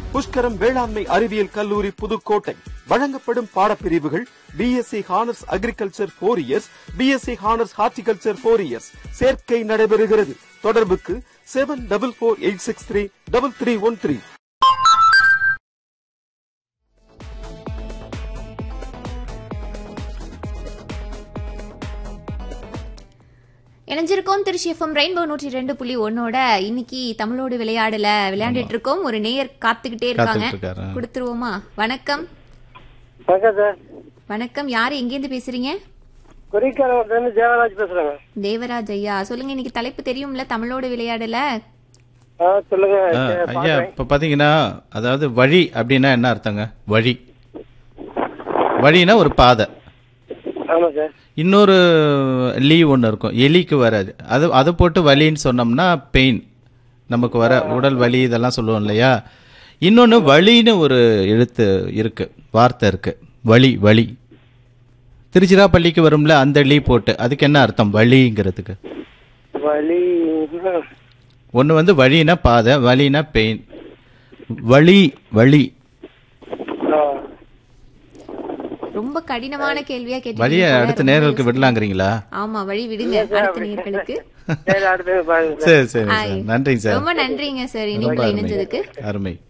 புஷ்கரம் வேளாண்மை அறிவியல் கல்லூரி புதுக்கோட்டை வழங்கப்படும் பாடப்பிரிவுகள் BSc honours agriculture four years BSc honours horticulture four years சேர்க்கை நடைபெறுகிறது தொடர்புக்கு seven double four eight six three double three one three இணைஞ்சிருக்கோம் திருச்சி எஃப்எம் ரெயின்போ நூற்றி ரெண்டு புள்ளி ஒன்னோட இன்னைக்கு தமிழோடு விளையாடல விளையாண்டுட்டு இருக்கோம் ஒரு நேயர் காத்துக்கிட்டே இருக்காங்க காத்துக்கிட்டு இருக்காரு. கொடுத்துருவோமா வணக்கம் வணக்கம் சார் வணக்கம் யாரு எங்கேருந்து பேசுறீங்க குறிக்காரவர்லேருந்து தேவராஜ் பேசுறேங்க தேவராஜ் ஐயா சொல்லுங்க இன்னைக்கு தலைப்பு தெரியும்ல தமிழோடு விளையாடல ஆ சொல்லுங்க ஆ, சரி, ஐயா பார்க்கறேன். இப்ப பாத்தீங்கன்னா அதாவது வழி அப்படின்னா என்ன அர்த்தங்க வழி வழினா ஒரு பாதை ஆமா சார் இன்னொரு லீ ஒன்று இருக்கும் எலிக்கு வராது அது அதை போட்டு வலின்னு சொன்னோம்னா பெயின் நமக்கு வர உடல் வலி இதெல்லாம் சொல்லுவோம் இல்லையா இன்னொன்று வலின்னு ஒரு எழுத்து இருக்கு வார்த்தை இருக்கு வலி வலி திருச்சிராப்பள்ளிக்கு வரும்ல அந்த லீ போட்டு அதுக்கு என்ன அர்த்தம் வலிங்கிறதுக்கு வலி ஒன்று வந்து வழினா பாதை வலினா பெயின் வலி வலி ஆ, ரொம்ப கடினமான கேள்வியா கேட்டு வழியை அடுத்த நேர்களுக்கு விடலாங்கிறீங்களா ஆமா வழி விடுங்க அடுத்த நேர்களுக்கு சரி அடுத்து பாருங்க சார் சரி சரி சார் நன்றிங்க சார் ரொம்ப நன்றிங்க சார் இனிப்புல இணைஞ்சதுக்கு அருமை